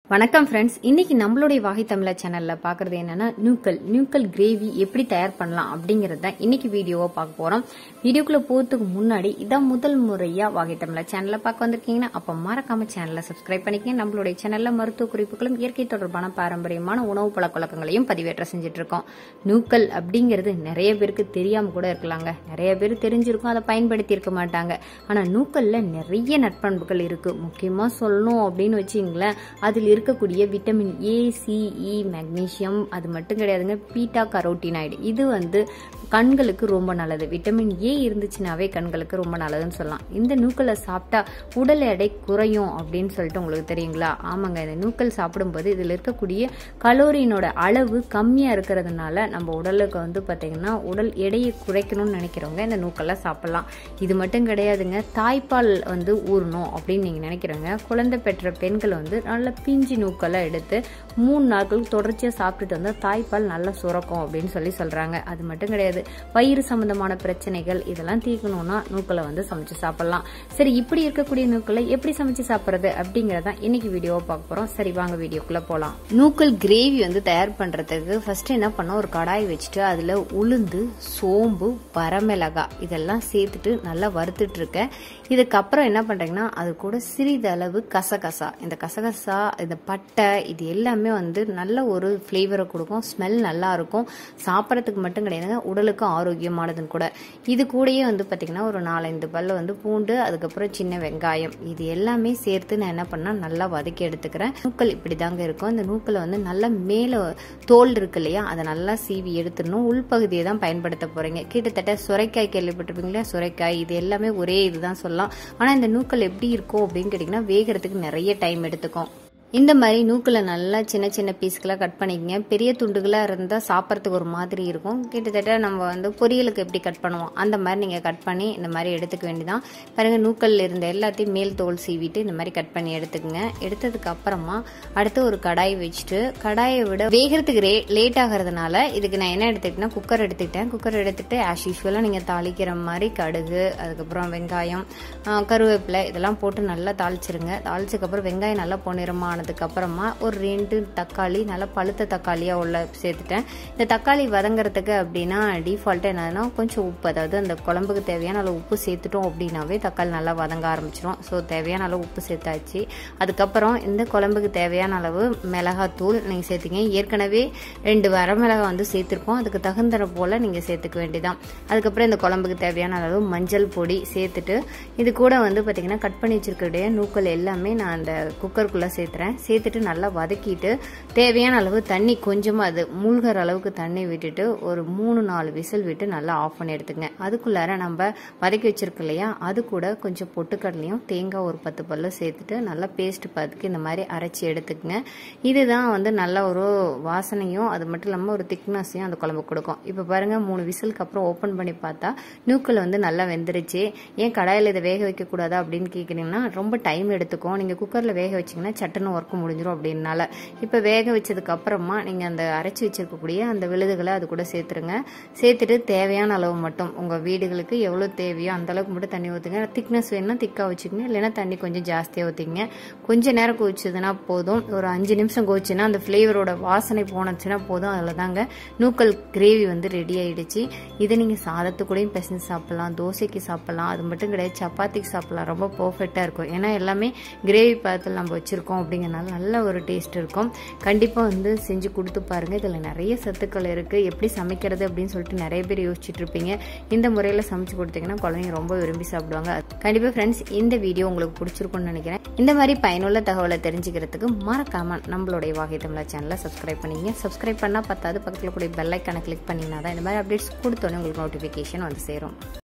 வணக்கம் ஃப்ரெண்ட்ஸ் இன்னைக்கு நம்மளுடைய வாகை தமிழா சேனல்ல பாக்குறது என்னன்னா நியூக்கல் நியூக்கல் கிரேவி எப்படி தயார் பண்ணலாம் அப்படிங்கறது தான் இன்னைக்கு வீடியோவா பார்க்க போறோம் வீடியோக்குள்ள போறதுக்கு முன்னாடி இதான் முதல் முறையா வாகை தமிழா சேனல்ல பார்க்க வந்திருக்கீங்கன்னா அப்ப மறக்காம சேனலை சப்ஸ்கிரைப் பண்ணிக்கங்க நம்மளுடைய சேனல்ல மருத்துவ குறிப்புகளும் இயற்கை தொடர்பான பாரம்பரியமான உணவு பழக்கவழக்கங்களையும் பதிவேற்ற செஞ்சுட்டு இருக்கோம் நியூக்கல் அப்படிங்கிறது நிறைய பேருக்கு தெரியாம கூட இருக்கலாங்க நிறைய பேர் தெரிஞ்சிருக்கும் அதை பயன்படுத்தி இருக்க மாட்டாங்க ஆனா நூக்கல்ல நிறைய நட்பண்புகள் இருக்கு முக்கியமா சொல்லணும் அப்படின்னு வச்சுங்களேன் அதில் இருக்கக்கூடிய விட்டமின் ஏ சிஇ மெக்னீசியம் அது மட்டும் கிடையாதுங்க பீட்டா கரோட்டினாய்டு இது வந்து கண்களுக்கு ரொம்ப நல்லது விட்டமின் ஏ இருந்துச்சுனாவே கண்களுக்கு ரொம்ப நல்லதுன்னு சொல்லலாம் இந்த நூக்கலை சாப்பிட்டா உடல் எடை குறையும் அப்படின்னு சொல்லிட்டு உங்களுக்கு தெரியுங்களா ஆமாங்க இந்த நூக்கல் சாப்பிடும்போது இதில் இருக்கக்கூடிய கலோரியினோட அளவு கம்மியாக இருக்கிறதுனால நம்ம உடலுக்கு வந்து பார்த்தீங்கன்னா உடல் எடையை குறைக்கணும்னு நினைக்கிறவங்க இந்த நூக்கலை சாப்பிடலாம் இது மட்டும் கிடையாதுங்க தாய்ப்பால் வந்து ஊறணும் அப்படின்னு நீங்கள் நினைக்கிறவங்க குழந்தை பெற்ற பெண்கள் வந்து நல்ல பிஞ்சு நூக்கலை எடுத்து மூணு நாட்கள் தொடர்ச்சியாக சாப்பிட்டுட்டு வந்தால் தாய்ப்பால் நல்லா சுரக்கும் அப்படின்னு சொல்லி சொல்கிறாங்க அது மட்டும் கிடையாது வயிறு சம்பந்தமான பிரச்சனைகள் இதெல்லாம் தீர்க்கணும்னா நூக்கலை வந்து சமைச்சு சாப்பிடலாம் சரி இப்படி இருக்கக்கூடிய நூக்கலை எப்படி சமைச்சு சாப்பிட்றது அப்படிங்கறதான் இன்னைக்கு வீடியோவை பார்க்க போறோம் சரி வாங்க வீடியோக்குள்ள போலாம் நூக்கல் கிரேவி வந்து தயார் பண்றதுக்கு ஃபர்ஸ்ட் என்ன பண்ணோம் ஒரு கடாய் வச்சுட்டு அதுல உளுந்து சோம்பு வரமிளகாய் இதெல்லாம் சேர்த்துட்டு நல்லா வறுத்துட்டு இருக்கேன் இதுக்கப்புறம் என்ன பண்றீங்கன்னா அது கூட சிறிதளவு கசகசா இந்த கசகசா இந்த பட்டை இது எல்லாமே வந்து நல்ல ஒரு ஃப்ளேவரை கொடுக்கும் ஸ்மெல் நல்லா இருக்கும் சாப்பிட்றதுக்கு மட்டும் கிடையாதுங்க உடலுக்கும் ஆரோக்கியமானதுன்னு கூட இது கூடயே வந்து பார்த்தீங்கன்னா ஒரு நாலஞ்சு பல்லு வந்து பூண்டு அதுக்கப்புறம் சின்ன வெங்காயம் இது எல்லாமே சேர்த்து நான் என்ன பண்ணால் நல்லா வதக்கி எடுத்துக்கிறேன் நூக்கல் இப்படி தாங்க இருக்கும் இந்த நூக்கலை வந்து நல்லா மேலே தோல் இருக்கு இல்லையா அதை நல்லா சீவி எடுத்துடணும் உள்பகுதியை தான் பயன்படுத்த போறீங்க கிட்டத்தட்ட சுரைக்காய் கேள்விப்பட்டிருப்பீங்களா சுரைக்காய் இது எல்லாமே ஒரே இதுதான் சொல்லலாம் ஆனால் இந்த நூக்கல் எப்படி இருக்கும் அப்படின்னு கேட்டிங்கன்னா வேகிறதுக்கு நிறைய டைம் எடுத்துக்கும் இந்த மாதிரி நூக்கில் நல்லா சின்ன சின்ன பீஸ்களாக கட் பண்ணிக்கங்க பெரிய துண்டுகளாக இருந்தால் சாப்பிட்றதுக்கு ஒரு மாதிரி இருக்கும் கிட்டத்தட்ட நம்ம வந்து பொரியலுக்கு எப்படி கட் பண்ணுவோம் அந்த மாதிரி நீங்கள் கட் பண்ணி இந்த மாதிரி எடுத்துக்க வேண்டியதான் பாருங்க நூக்கல் இருந்த எல்லாத்தையும் மேல் தோல் சீவிட்டு இந்த மாதிரி கட் பண்ணி எடுத்துக்கங்க எடுத்ததுக்கு அப்புறமா அடுத்து ஒரு கடாய் வச்சுட்டு கடாயை விட வேகிறதுக்கு ரே லேட் ஆகிறதுனால இதுக்கு நான் என்ன எடுத்துக்கிட்டேன்னா குக்கர் எடுத்துக்கிட்டேன் குக்கர் எடுத்துகிட்டு ஆஸ் யூஸ்வலாக நீங்கள் தாளிக்கிற மாதிரி கடுகு அதுக்கப்புறம் வெங்காயம் கருவேப்பிலை இதெல்லாம் போட்டு நல்லா தாளிச்சிருங்க தாளிச்சதுக்கப்புறம் வெங்காயம் நல்லா பொன்னிறமான ஆனதுக்கு அப்புறமா ஒரு ரெண்டு தக்காளி நல்லா பழுத்த தக்காளியாக உள்ள சேர்த்துட்டேன் இந்த தக்காளி வதங்குறதுக்கு அப்படின்னா டிஃபால்ட்டாக என்னதுன்னா கொஞ்சம் உப்பு அதாவது அந்த குழம்புக்கு தேவையான அளவு உப்பு சேர்த்துட்டோம் அப்படின்னாவே தக்காளி நல்லா வதங்க ஆரம்பிச்சிடும் ஸோ தேவையான அளவு உப்பு சேர்த்தாச்சு அதுக்கப்புறம் இந்த குழம்புக்கு தேவையான அளவு மிளகாத்தூள் நீங்கள் சேர்த்திங்க ஏற்கனவே ரெண்டு வரமிளகா வந்து சேர்த்துருக்கோம் அதுக்கு தகுந்த போல் நீங்கள் சேர்த்துக்க வேண்டியதான் அதுக்கப்புறம் இந்த குழம்புக்கு தேவையான அளவு மஞ்சள் பொடி சேர்த்துட்டு இது கூட வந்து பார்த்திங்கன்னா கட் பண்ணி வச்சிருக்கக்கூடிய நூக்கள் எல்லாமே நான் அந்த குக்கருக்குள்ளே சேர்த்துறேன் சேர்த்துட்டு நல்லா வதக்கிட்டு தேவையான அளவு தண்ணி கொஞ்சமாக அது மூழ்கிற அளவுக்கு தண்ணி விட்டுட்டு ஒரு மூணு நாலு விசில் விட்டு நல்லா ஆஃப் பண்ணி எடுத்துங்க அதுக்குள்ளார நம்ம வதக்கி வச்சிருக்கோம் இல்லையா அது கூட கொஞ்சம் பொட்டுக்கடலையும் தேங்காய் ஒரு பத்து பல்லு சேர்த்துட்டு நல்லா பேஸ்ட் பார்த்துக்கு இந்த மாதிரி அரைச்சி எடுத்துக்கங்க இதுதான் வந்து நல்ல ஒரு வாசனையும் அது மட்டும் இல்லாமல் ஒரு திக்னஸையும் அந்த குழம்பு கொடுக்கும் இப்போ பாருங்கள் மூணு விசிலுக்கு அப்புறம் ஓப்பன் பண்ணி பார்த்தா நூக்கல் வந்து நல்லா வெந்துருச்சு ஏன் கடாயில் இதை வேக வைக்கக்கூடாதா அப்படின்னு கேட்குறீங்கன்னா ரொம்ப டைம் எடுத்துக்கும் நீங்கள் குக்கரில் வேக வச்சிங்கன்னா சட்டுன்னு ஒர்க் முடிஞ்சிடும் அப்படின்னால இப்போ வேக வச்சதுக்கு அப்புறமா நீங்கள் அந்த அரைச்சி வச்சிருக்கக்கூடிய அந்த விழுதுகளை அது கூட சேர்த்துருங்க சேர்த்துட்டு தேவையான அளவு மட்டும் உங்கள் வீடுகளுக்கு எவ்வளோ தேவையோ அந்த அளவுக்கு மட்டும் தண்ணி ஊற்றுங்க திக்னஸ் வேணும்னா திக்காக வச்சுக்கோங்க இல்லைன்னா தண்ணி கொஞ்சம் ஜாஸ்தியாக ஊற்றிங்க கொஞ்ச நேரம் கொதிச்சதுன்னா போதும் ஒரு அஞ்சு நிமிஷம் கொதிச்சுன்னா அந்த ஃப்ளேவரோட வாசனை போனச்சுன்னா போதும் அதில் தாங்க நூக்கல் கிரேவி வந்து ரெடி ஆயிடுச்சு இதை நீங்கள் சாதத்து கூடயும் பிசைஞ்சு சாப்பிட்லாம் தோசைக்கு சாப்பிட்லாம் அது மட்டும் கிடையாது சப்பாத்திக்கு சாப்பிட்லாம் ரொம்ப பர்ஃபெக்டாக இருக்கும் ஏன்னா எல்லாமே கிரேவி பாத்தில் நம்ம வச்சுருக்கோம் அப்படிங்கிறனால நல்ல ஒரு டேஸ்ட் இருக்கும் கண்டிப்பாக வந்து செஞ்சு கொடுத்து பாருங்கள் இதில் நிறைய சத்துக்கள் இருக்குது எப்படி சமைக்கிறது அப்படின்னு சொல்லிட்டு நிறைய பேர் யோசிச்சுட்டு இருப்பீங்க இந்த முறையில் சமைச்சு கொடுத்தீங்கன்னா குழந்தைங்க ரொம்ப விரும்பி சாப்பிடுவாங்க கண்டிப்பாக ஃப்ரெண்ட்ஸ் இந்த வீடியோ உங்களுக்கு பிடிச்சிருக்கும்னு நினைக்கிறேன் இந்த மாதிரி பயனுள்ள தகவலை தெரிஞ்சுக்கிறதுக்கு மறக்காம நம்மளுடைய வாகை தமிழா சேனலை சப்ஸ்கிரைப் பண்ணிங்க சப்ஸ்கிரைப் பண்ணால் பத்தாது பக்கத்தில் கூடிய பெல் ஐக்கானை கிளிக் பண்ணிங்கன்னா தான் இந்த மாதிரி அப்டேட்ஸ் கொடுத்தோன்னே உங்களுக்கு நோட்டிஃபிகேஷன் வந்து சேரும்